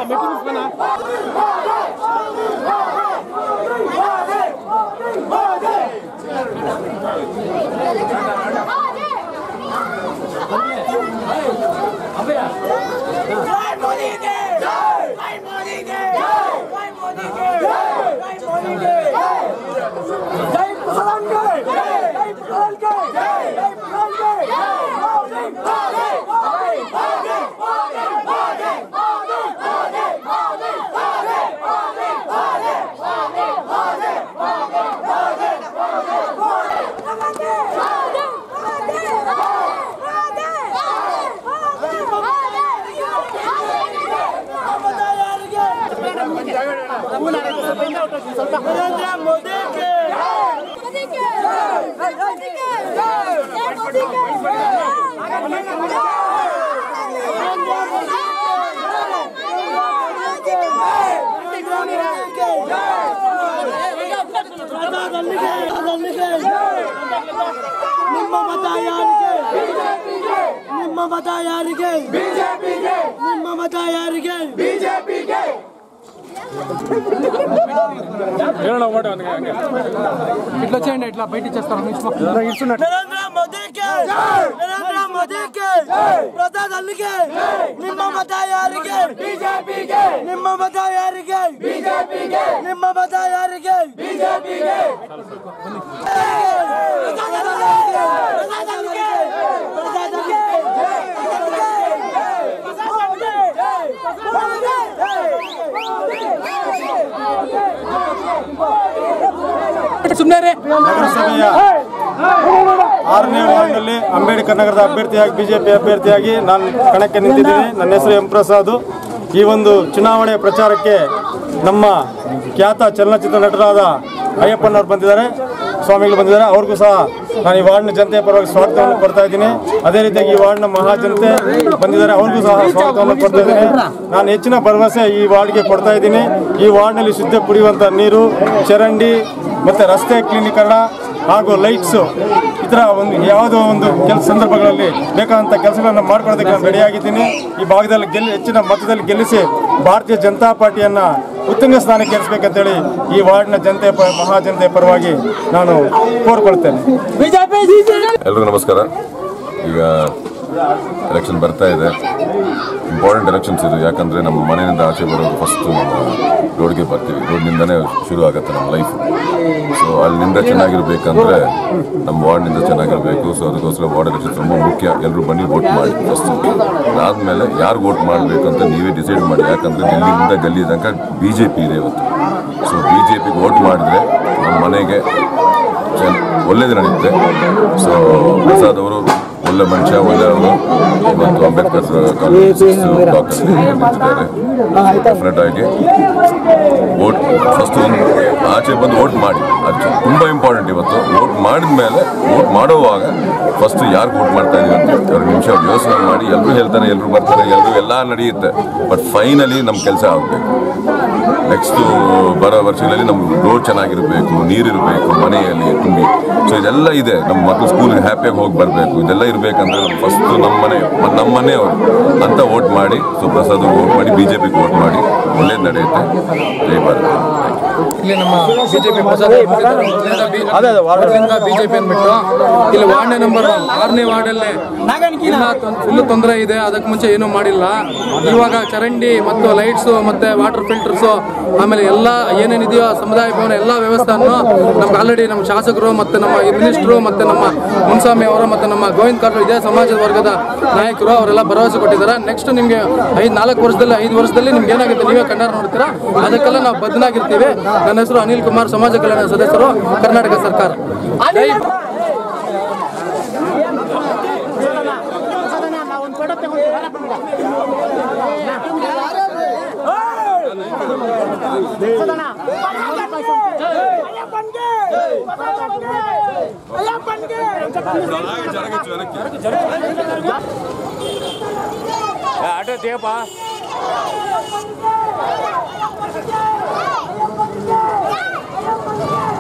ನರೇಂದ್ರ ಮೋದಿಗೆ ಅಲ್ಲಿಗೆ ಅಲ್ಲಿಗೆ ನಿಮ್ಮ ಮತ ಯಾರಿಗೆ ನಿಮ್ಮ ಮತ ಯಾರಿಗೆ ನಿಮ್ಮ ಮತ ಯಾರಿಗೆ ఇట్లా చేయండి ఇట్లా బయట చేస్తారు ನರೇಂದ್ರ ಮೋದಿಗೆ ನರೇಂದ್ರ ಮೋದಿಗೆ ಪ್ರಸಾದ್ ಅಲ್ಲಿಗೆ ನಿಮ್ಮ ಮತ ಯಾರಿಗೆ ಬಿಜೆಪಿಗೆ ನಿಮ್ಮ ಮತ ಯಾರಿಗೆ ಬಿಜೆಪಿಗೆ ನಿಮ್ಮ ಮತ ಯಾರಿಗೆ ಬಿಜೆಪಿಗೆ ಸುಮ್ಮನೆ ರೀ ನಗರಸಭೆಯ ಆರನೇ ವಾರ್ಡ್ನಲ್ಲಿ ಅಂಬೇಡ್ಕರ್ ನಗರದ ಅಭ್ಯರ್ಥಿಯಾಗಿ ಬಿಜೆಪಿ ಅಭ್ಯರ್ಥಿಯಾಗಿ ನಾನು ಕಣಕ್ಕೆ ನಿಂತಿದ್ದೀನಿ ನನ್ನ ಹೆಸರು ಎಂ ಪ್ರಸಾದ್ ಈ ಒಂದು ಚುನಾವಣೆ ಪ್ರಚಾರಕ್ಕೆ ನಮ್ಮ ಖ್ಯಾತ ಚಲನಚಿತ್ರ ನಟರಾದ ಅಯ್ಯಪ್ಪನವ್ರು ಬಂದಿದ್ದಾರೆ ಸ್ವಾಮಿಗಳು ಬಂದಿದ್ದಾರೆ ಅವ್ರಿಗೂ ಸಹ ನಾನು ಈ ವಾರ್ಡ್ನ ಜನತೆಯ ಪರವಾಗಿ ಸ್ವಾಗತವನ್ನು ಕೊಡ್ತಾ ಇದ್ದೀನಿ ಅದೇ ರೀತಿಯಾಗಿ ಈ ವಾರ್ಡ್ನ ಮಹಾಜನತೆ ಬಂದಿದ್ದಾರೆ ಅವ್ರಿಗೂ ಸಹ ಸ್ವಾಗತವನ್ನು ಕೊಡ್ತಾ ಇದ್ದೀನಿ ನಾನು ಹೆಚ್ಚಿನ ಭರವಸೆ ಈ ವಾರ್ಡ್ಗೆ ಕೊಡ್ತಾ ಇದ್ದೀನಿ ಈ ವಾರ್ಡ್ನಲ್ಲಿ ಶುದ್ಧ ಕುಡಿಯುವಂಥ ನೀರು ಚರಂಡಿ ಮತ್ತು ರಸ್ತೆ ಕ್ಲೀನೀಕರಣ ಹಾಗೂ ಲೈಟ್ಸು ಈ ಥರ ಒಂದು ಯಾವುದೋ ಒಂದು ಕೆಲಸ ಸಂದರ್ಭಗಳಲ್ಲಿ ಬೇಕಾದಂಥ ಕೆಲಸಗಳನ್ನು ಮಾಡ್ಕೊಳ್ಳೋದಕ್ಕೆ ನಾನು ರೆಡಿಯಾಗಿದ್ದೀನಿ ಈ ಭಾಗದಲ್ಲಿ ಗೆಲ್ಲಿ ಹೆಚ್ಚಿನ ಮತದಲ್ಲಿ ಗೆಲ್ಲಿಸಿ ಭಾರತೀಯ ಜನತಾ ಪಾರ್ಟಿಯನ್ನು ಉತ್ತುಂಗ ಸ್ಥಾನಕ್ಕೆ ಏರಿಸಬೇಕಂತೇಳಿ ಈ ವಾರ್ಡ್ನ ಜನತೆ ಪ ಮಹಾಜನತೆಯ ಪರವಾಗಿ ನಾನು ಕೋರ್ಕೊಳ್ತೇನೆ ಎಲ್ರಿಗೂ ನಮಸ್ಕಾರ ಈಗ ಎಲೆಕ್ಷನ್ ಬರ್ತಾ ಇದೆ ಇಂಪಾರ್ಟೆಂಟ್ ಎಲೆಕ್ಷನ್ಸ್ ಇದು ಯಾಕಂದರೆ ನಮ್ಮ ಮನೆಯಿಂದ ಆಚೆ ಬರೋದು ಫಸ್ಟು ನಮ್ಮ ರೋಡ್ಗೆ ಬರ್ತೀವಿ ರೋಡ್ನಿಂದನೇ ಶುರು ಆಗುತ್ತೆ ನಮ್ಮ ಲೈಫ್ ಸೊ ಅಲ್ಲಿಂದ ಚೆನ್ನಾಗಿರ್ಬೇಕಂದ್ರೆ ನಮ್ಮ ವಾರ್ಡ್ನಿಂದ ಚೆನ್ನಾಗಿರಬೇಕು ಸೊ ಅದಕ್ಕೋಸ್ಕರ ವಾರ್ಡ್ ಎಲೆಕ್ಷನ್ ತುಂಬ ಮುಖ್ಯ ಎಲ್ಲರೂ ಬನ್ನಿ ವೋಟ್ ಮಾಡಿ ಫಸ್ಟ್ ಅದಾದಮೇಲೆ ಯಾರು ವೋಟ್ ಮಾಡಬೇಕು ಅಂತ ನೀವೇ ಡಿಸೈಡ್ ಮಾಡಿ ಯಾಕಂದರೆ ಡೆಲ್ಲಿಯಿಂದ ಗಲ್ಲಿ ತನಕ ಬಿ ಜೆ ಪಿ ಇದೆ ಇವತ್ತು ಸೊ ಬಿ ಜೆ ಪಿಗೆ ವೋಟ್ ಮಾಡಿದ್ರೆ ನಮ್ಮ ಮನೆಗೆ ಚೆನ್ನ- ಒಳ್ಳೇದು ನಡೆಯುತ್ತೆ ಸೊ ಪ್ರಸಾದ್ ಅವರು ಒಳ್ಳೆ ಮನುಷ್ಯ ಒಳ್ಳೆಯವರು ಇವತ್ತು ಅಂಬೇಡ್ಕರ್ ಕಾಲೇಜ್ ನಿಂತಿದ್ದಾರೆ ಡೆಫಿನೆಟ್ ಆಗಿ ವೋಟ್ ಫಸ್ಟ್ ಒಂದು ಆಚೆ ಬಂದು ವೋಟ್ ಮಾಡಿ ಅದು ತುಂಬ ಇಂಪಾರ್ಟೆಂಟ್ ಇವತ್ತು ವೋಟ್ ಮಾಡಿದ ಮೇಲೆ ವೋಟ್ ಮಾಡುವಾಗ ಫಸ್ಟ್ ಯಾರು ವೋಟ್ ಮಾಡ್ತಾ ಇದೀವಿ ಅಂತ ಎರಡು ನಿಮಿಷ ಯೋಚನೆ ಮಾಡಿ ಎಲ್ಲರೂ ಹೇಳ್ತಾರೆ ಎಲ್ಲರೂ ಬರ್ತಾರೆ ಎಲ್ಲರೂ ಎಲ್ಲ ನಡೆಯುತ್ತೆ ಬಟ್ ಫೈನಲಿ ನಮ್ಮ ಕೆಲಸ ಆಗಬೇಕು ನೆಕ್ಸ್ಟು ಬರೋ ವರ್ಷಗಳಲ್ಲಿ ನಮ್ಮ ರೋಡ್ ಚೆನ್ನಾಗಿರಬೇಕು ನೀರಿರಬೇಕು ಮನೆಯಲ್ಲಿ ತುಂಬಿ ಸೊ ಇದೆಲ್ಲ ಇದೆ ನಮ್ಮ ಮಕ್ಕಳು ಸ್ಕೂಲ್ಗೆ ಹ್ಯಾಪಿಯಾಗಿ ಹೋಗಿ ಬರಬೇಕು ಇದೆಲ್ಲ ಇರಬೇಕಂದ್ರೆ ಫಸ್ಟ್ ನಮ್ಮ ಮನೆ ಮ- ನಮ್ಮ ಮನೆಯವರು ಅಂತ ವೋಟ್ ಮಾಡಿ ಸೊ ಪ್ರಸಾದ್ ವೋಟ್ ಮಾಡಿ ಬಿ ಜೆ ಪಿಗೆ ವೋಟ್ ಮಾಡಿ ಒಳ್ಳೇದು ನಡೆಯುತ್ತೆ ಜೈ ಭಾರತ್ ಇಲ್ಲಿ ನಮ್ಮ ಬಿಜೆಪಿ ಬಿಜೆಪಿ ಅಂದ್ಬಿಟ್ಟು ಇಲ್ಲಿ ವಾರ್ಡ್ ನಂಬರ್ ಆರನೇ ವಾರ್ಡ್ ಅಲ್ಲಿ ಇಲ್ಲ ಫುಲ್ ತೊಂದರೆ ಇದೆ ಅದಕ್ಕೆ ಮುಂಚೆ ಏನೂ ಮಾಡಿಲ್ಲ ಇವಾಗ ಚರಂಡಿ ಮತ್ತು ಲೈಟ್ಸ್ ಮತ್ತೆ ವಾಟರ್ ಫಿಲ್ಟರ್ಸ್ ಆಮೇಲೆ ಎಲ್ಲ ಏನೇನಿದೆಯೋ ಸಮುದಾಯ ಭವನ ಎಲ್ಲ ವ್ಯವಸ್ಥೆಯನ್ನು ನಮ್ಗೆ ಆಲ್ರೆಡಿ ನಮ್ಮ ಶಾಸಕರು ಮತ್ತೆ ನಮ್ಮ ಮಿನಿಸ್ಟ್ರು ಮತ್ತೆ ನಮ್ಮ ಮುನ್ಸ್ವಾಮಿ ಅವರು ಮತ್ತೆ ನಮ್ಮ ಗೋವಿಂದ ಕಾರಜೋಳ ಇದೇ ಸಮಾಜದ ವರ್ಗದ ನಾಯಕರು ಅವರೆಲ್ಲ ಭರವಸೆ ಕೊಟ್ಟಿದ್ದಾರೆ ನೆಕ್ಸ್ಟ್ ನಿಮಗೆ ಐದು ನಾಲ್ಕು ವರ್ಷದಲ್ಲಿ ಐದು ವರ್ಷದಲ್ಲಿ ನಿಮ್ಗೆ ಏನಾಗುತ್ತೆ ನೀವೇ ಕಣ್ಣಾರ ನೋಡ್ತೀರಾ ಅದಕ್ಕೆಲ್ಲ ನಾವು ಬದ್ಧನಾಗಿರ್ತೀವಿ ನನ್ನ ಹೆಸರು ಅನಿಲ್ ಕುಮಾರ್ ಸಮಾಜ ಕಲ್ಯಾಣ ಸದಸ್ಯರು ಕರ್ನಾಟಕ ಸರ್ಕಾರ ಜೈ ಅಯ್ಯಪ್ಪನ್ಗೆ